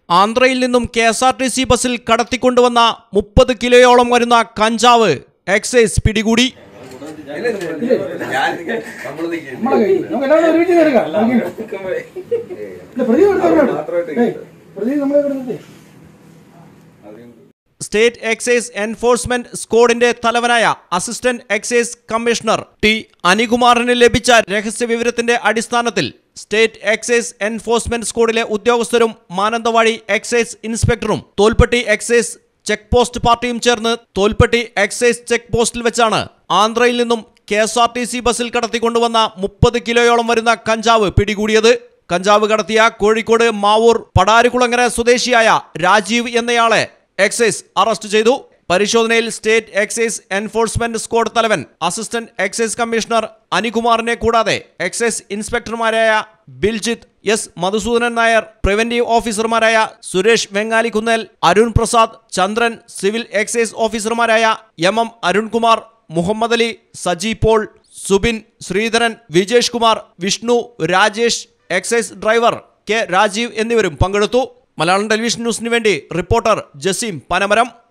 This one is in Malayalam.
ആന്ധ്രയിൽ നിന്നും K S R T C ബസ്സിൽ കടത്തിക്കൊണ്ടുവന്ന മുപ്പത് കിലോയോളം വരുന്ന കഞ്ചാവ് എക്സൈസ് പിടികൂടി നമ്മളെ കയ്യിൽ നമുക്ക് എല്ലാവരും ഒരുമിച്ച് കയറുക ഇല്ല, പ്രതി എടുത്തോളൂ. ഏയ്, പ്രതി നമ്മളെ ഇവിടെ നിർത്തി സ്റ്റേറ്റ് എക്സൈസ് എൻഫോഴ്സ്മെന്റ് സ്ക്വാഡിന്റെ തലവനായ അസിസ്റ്റന്റ് എക്സൈസ് കമ്മീഷണർ ടി അനികുമാറിന് ലഭിച്ച രഹസ്യ വിവരത്തിന്റെ അടിസ്ഥാനത്തിൽ സ്റ്റേറ്റ് എക്സൈസ് എൻഫോഴ്സ്മെന്റ് സ്ക്വാഡിലെ ഉദ്യോഗസ്ഥരും മാനന്തവാടി എക്സൈസ് ഇൻസ്പെക്ടറും തോൽപ്പെട്ടി എക്സൈസ് ചെക്ക് പോസ്റ്റ് പാർട്ടിയും ചേർന്ന് തോൽപ്പെട്ടി എക്സൈസ് ചെക്ക് പോസ്റ്റിൽ വെച്ചാണ് ആന്ധ്രയിൽ നിന്നും K S R T C ബസ്സിൽ കടത്തിക്കൊണ്ടുവന്ന മുപ്പത് കിലോയോളം വരുന്ന കഞ്ചാവ് പിടികൂടിയത് കഞ്ചാവ് കടത്തിയ കോഴിക്കോട് മാവൂർ പടാരുകുളങ്ങര സ്വദേശിയായ രാജീവ് എന്നയാളെ എക്സൈസ് അറസ്റ്റ് ചെയ്തു പരിശോധനയിൽ സ്റ്റേറ്റ് എക്സൈസ് എൻഫോഴ്സ്മെന്റ് സ്ക്വാഡ് തലവൻ അസിസ്റ്റന്റ് എക്സൈസ് കമ്മീഷണർ അനികുമാറിനെ കൂടാതെ എക്സൈസ് ഇൻസ്പെക്ടർമാരായ ബിൽജിത്ത് എസ് മധുസൂദനൻ നായർ പ്രിവന്റീവ് ഓഫീസർമാരായ സുരേഷ് വെങ്ങാലിക്കുന്നേൽ അരുൺ പ്രസാദ് ചന്ദ്രൻ സിവിൽ എക്സൈസ് ഓഫീസർമാരായ M M Arunkumar Muhammad Ali Saji Paul Subin Sreedharan Vijesh Kumar Vishnu Rajesh excise driver K Rajeev എന്നിവരും പങ്കെടുത്തു മലയാളം ടെലിവിഷൻ ന്യൂസിന് വേണ്ടി റിപ്പോർട്ടർ ജസീം പനമരം